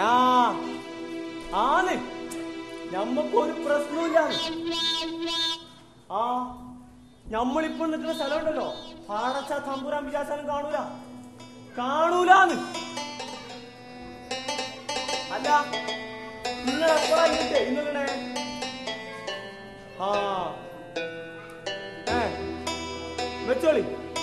ആ ആന്ന് ഞമ്മക്കൊരു പ്രശ്നമില്ല ആ ഞമ്മളിപ്പോ നിൽക്കുന്ന സ്ഥലമുണ്ടല്ലോ പാടച്ച തമ്പുരാൻ വിചാരിച്ചാലും കാണൂല കാണൂലാന്ന് അല്ല നിങ്ങൾ എപ്പോഴാ ഇന്നിട്ടേ ഇന്നലെ ആ ഏ വെച്ചോളി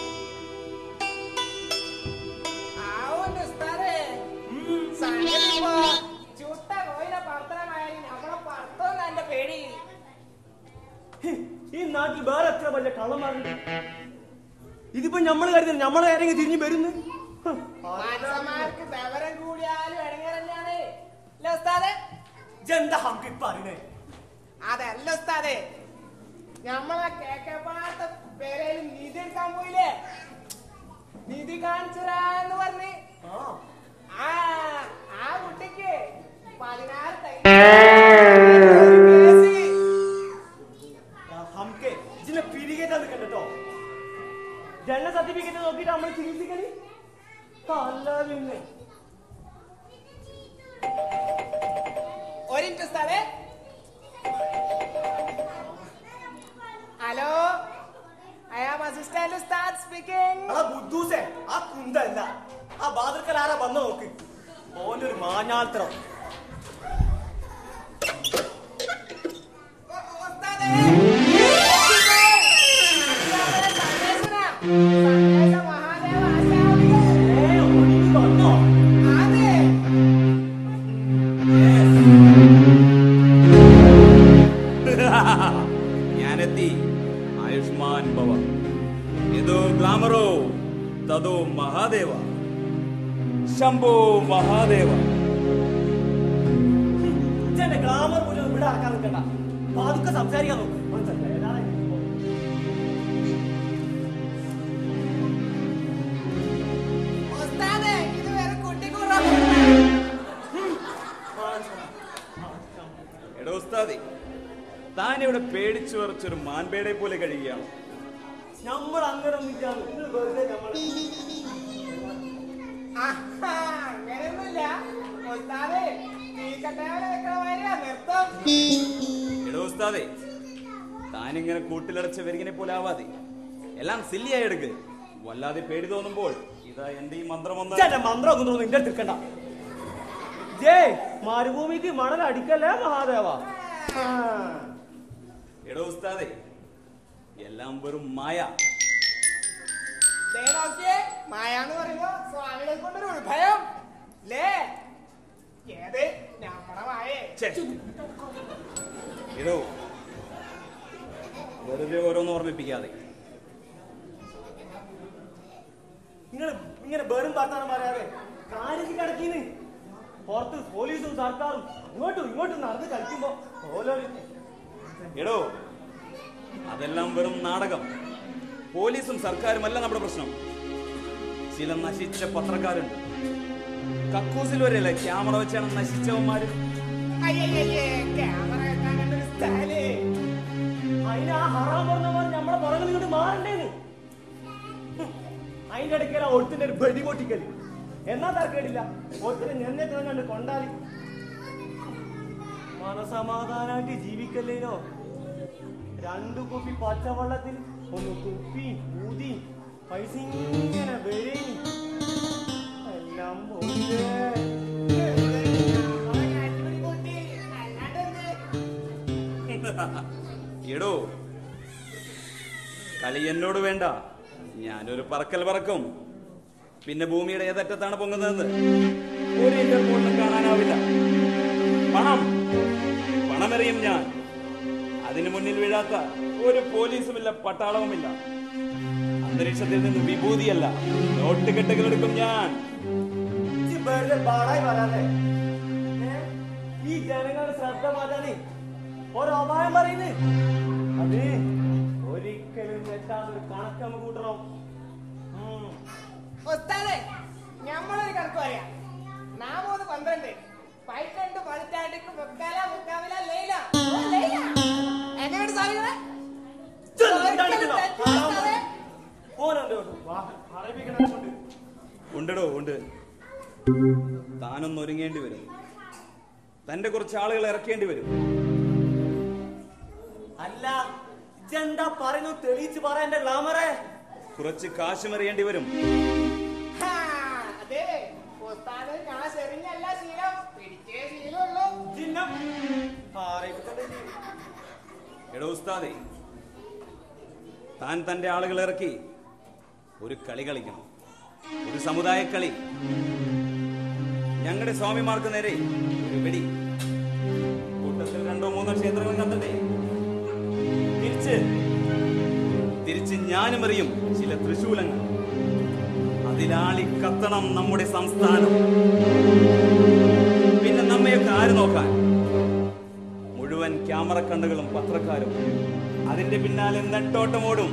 ആവുണ്ട് ഉസ്താദേ. സംഗതി ഇപ്പോ ചുട്ട കോയിലെ പർത്തനമായി നമ്മളെ പർത്തോന്ന് എന്റെ പേടി ഹ്, ഈ നാട്ടിൽ വേറെ എത്ര വലിയ കള്ളന്മാരുണ്ട് ഇതിപ്പോ നമ്മൾ കരുതുന്നത് നമ്മളെ ആരെങ്കിലും തിരിഞ്ഞു വരുന്നു ഹ്, മനുഷ്യന്മാർക്ക് വിവരം കൂടിയാലും ഇടങ്ങറന്നെയാണ് അല്ലേ ഉസ്താദേ ഇജ്ജെന്താ ഹംക്ക് ഇപ്പൊ അറിയണേ അതല്ല ഉസ്താദേ നമ്മളെ കേക്കപ്പാടത്തെ പേരയിൽ നിധി എടുക്കാൻ പോയില്ലേ നിധി കാണിച്ചതാന്ന് പറഞ്ഞ് ആ ആ ആ കുട്ടിക്ക് പതിനാറ് തൈ ആ, ഹംക്കെ ഇതിനെ പിരികേറ്റാ നിൽക്കണ്ടോ ജനന സർട്ടിഫിക്കറ്റ് നോക്കിട്ട് നമ്മൾ ചികിത്സിക്കണി അല്ല പിന്നെ ഒരു മിനിറ്റ് ഉസ്താദേ ഹലോ ഐ ആം അസിസ്റ്റന്റ് ഉസ്താദ് സ്പീക്കിംഗ് ആ ബുദ്ധൂസേ ആ കുന്തല്ല ആ ബാദർക്കൽ ആരാ വന്ന് നോക്ക് ഓന്റെ ഒരു മാഞ്ഞാൾത്തരം ഉസ്താദേ സന്ദേശന മഹാദേവ ആശാവികൾ ഏ, ഓനിത് വന്നോ അതെ ഞാനെത്തി ആയുഷ്മാൻ ഭവ ഇത് ഗ്ലാമറോ തതോ മഹാദേവ ശംഭോ മഹാദേവ ഇജ്ജെന്റെ ഗ്ലാമർ മുഴുവൻ ഇവിടെ ആക്കാൻ നിൽക്കണ്ട പാതുക്കെ സംസാരിക്കാൻ നോക്ക് മനസ്സിലായോ? ഏതാണ് ഇപ്പോ? ഉസ്താദേ ഇത് വേറെ കുട്ടിക്കൂറ എടോ ഉസ്താദി താൻ ഇവിടെ പേടിച്ചു വറച്ചൊരു മാൻപേടെ പോലെ കഴിയുകയാണ് നമ്മൾ അങ്ങനെ ഒന്നിച്ചാണ് ഇത് വെറുതെ നമ്മൾ ആഹാ, അങ്ങനെയൊന്നുമില്ല ഉസ്താദേ തീക്കട്ടയോടെ വെക്കണ മാതിരിയാ നിർത്തം എടോ ഉസ്താദെ താനിങ്ങനെ കൂട്ടിലടച്ച വെരികിനെ പോലെ ആവാതെ എല്ലാം സില്ലിയായി എടുക്ക് വല്ലാതെ പേടി തോന്നുമ്പോൾ ഇതാ എന്റെ ഈ മന്ത്രം ഒന്ന് ഇജ്ജെന്റെ മന്ത്രം ഒന്നും തോന്നുന്നു നിന്റെ എടുക്കണ്ട ജേ മരുഭൂമിക്ക് മണൽ അടിക്കല്ലേ മഹാദേവ ആ. എടോ ഉസ്താദെ എല്ലാം വെറും മായ ദേ നോക്കിയേ മായാന്ന് പറയുമ്പോ സ്വാമികളെ കൊണ്ടൊരു ഉത്ഭയം ലേ ഏത് നമ്മടെ മായേ ഛെ. എടോ വെറുതെ ഓരോന്ന് ഓർമ്മിപ്പിക്കാതെ നിങ്ങൾ ഇങ്ങനെ വെറും വർത്താനം പറയാതെ കാര്യത്തിൽ കിടക്കീന്ന് പുറത്ത് പോലീസും സർക്കാരും ഇങ്ങോട്ടും ഇങ്ങോട്ടും നടന്ന് കളിക്കുമ്പോ ഓരോ എടോ അതെല്ലാം വെറും നാടകം പോലീസും സർക്കാരും അല്ല നമ്മുടെ പ്രശ്നം ചില നശിച്ച പത്രക്കാരുണ്ട് കക്കൂസിൽ വരെയല്ലേ ക്യാമറ വെച്ചാണ് നശിച്ചവന്മാര് അയ്യയ്യേ ക്യാമറ വെക്കാൻ കണ്ടൊരു സ്ഥലേ അതിന് ആ ഹറാൻ പറഞ്ഞവർ നമ്മളെ പുറകിൽ ഇങ്ങോട്ട് മാറണ്ടേന്ന് ഹും. അതിന്റെ ഇടയ്ക്ക് ഒഴുത്തിന്റെ ഒരു ബലി പൊട്ടിക്കല് എന്നാ തർക്കേടില്ല ഒത്തിരി നിന്നെ കണ്ട് കൊണ്ടാലി മനസമാധാനായിട്ട് ജീവിക്കല്ലേനോ രണ്ടു കുപ്പി പച്ചവെള്ളത്തിൽ ഒന്ന് കുപ്പി ഊതി പൈസ ഇങ്ങനെ വരേനി എല്ലാം പോയില്ലേ അവൻ അടിപൊളി പൊട്ടി അല്ലാണ്ടെന്ത് എടോ കളി എന്നോട് വേണ്ട ഞാനൊരു പറക്കൽ പറക്കും പിന്നെ ഭൂമിയുടെ ഏതറ്റത്താണ് പൊങ്ങുന്നതെന്ന് ഒരു ഇന്റർപോളിനും കാണാനാവില്ല പണം പണമെറിയും ഞാൻ അതിനു മുന്നിൽ വീഴാത്ത ഒരു പോലീസുമില്ല പട്ടാളവുമില്ല അന്തരീക്ഷത്തിൽ നിന്ന് വിഭൂതിയല്ല നോട്ട് കെട്ടുകളെടുക്കും ഞാൻ ഇജ്ജ് വെറുതെ പാടായി വരാതെ ഏ? ഈ ജനങ്ങളുടെ ശ്രദ്ധ മാറ്റാനേ ഒരു അപായം പറയുന്നേ അത് ഒരിക്കലും തെറ്റാത്തൊരു കണക്ക് നമുക്ക് കൂട്ടണം ഉം. ഉസ്താദേ ഞമ്മളൊരു കണക്ക് പറയാം നാമൂന്ന് പന്ത്രണ്ട് പൈക്കണ്ട് പതിറ്റാണ്ടിക്ക് മുക്കാല മുക്കാവില ലൈല ഓ, ലൈല എങ്ങനെയുണ്ട് സാധികളെ ഇജ്ജ് മിണ്ടാണ്ടിരിക്കുന്നോ? പാടാൻ ഓനുണ്ട് ഓനുണ്ട്. വാ, പറയിപ്പിക്കണ കൊണ്ട്. ഉണ്ടടോ ഉണ്ട് താനൊന്ന് ഒരുങ്ങേണ്ടി വരും തന്റെ കുറച്ച് ആളുകൾ ഇറക്കേണ്ടി വരും അല്ല ഇജെന്താ പറയുന്നു തെളിയിച്ച് പറ എന്റെ ഗ്ലാമറെ കുറച്ച് കാശുമെറിയേണ്ടി വരും ഹാ, അതെ ഉസ്താദ് ഞാൻ ശരിയല്ല ശീലം പിടിച്ചേ ശീലമുള്ളൂ ചിഹ്നം ആരെയൊക്കെ എടോ ഉസ്താദേ താൻ തന്റെ ആളുകൾ ഇറക്കി ഒരു കളി കളിക്കണം ഒരു സമുദായ കളി ഞങ്ങളുടെ സ്വാമിമാർക്ക് നേരെ ഒരു വെടി കൂട്ടത്തിൽ രണ്ടോ മൂന്നോ ക്ഷേത്രങ്ങൾ കത്തട്ടെ തിരിച്ച് തിരിച്ച് ഞാനും എറിയും ചില തൃശൂലങ്ങൾ അതിലാളി കത്തണം നമ്മുടെ സംസ്ഥാനം പിന്നെ നമ്മയൊക്കെ ആര് നോക്കാൻ മുഴുവൻ ക്യാമറ കണ്ണുകളും പത്രക്കാരും അതിന്റെ പിന്നാലെ നെട്ടോട്ടമോടും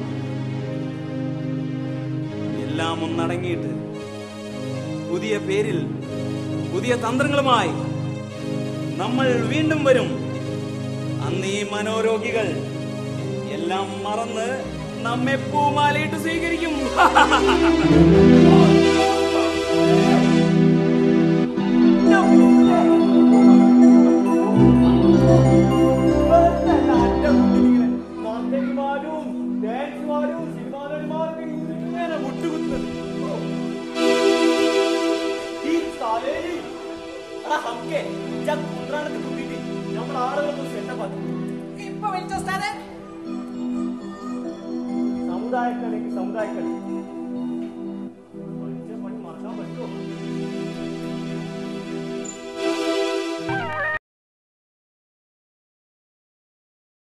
എല്ലാം ഒന്നടങ്ങിയിട്ട് പുതിയ പേരിൽ പുതിയ തന്ത്രങ്ങളുമായി നമ്മൾ വീണ്ടും വരും അന്ന് ഈ മനോരോഗികൾ എല്ലാം മറന്ന് നമ്മെ പൂമാലയിട്ട് സ്വീകരിക്കും മാർക്കറ്റിമാരും ഡാൻസുമാരും സിനിമാ നടിമാരൊക്കെ ഇങ്ങനെ മുട്ടുകുത്തുന്നത് ഈ തലയിൽ എടാ ഹംകെ ഞാൻ കുന്ത്രാണത്ത് കുത്തിയിട്ട് നമ്മുടെ ആളുകളൊക്കെ സെറ്റപ്പ് ആക്കി ഇപ്പൊ വിളിച്ച ഉസ്താദ് സമുദായക്കളിക്ക് സമുദായക്കളി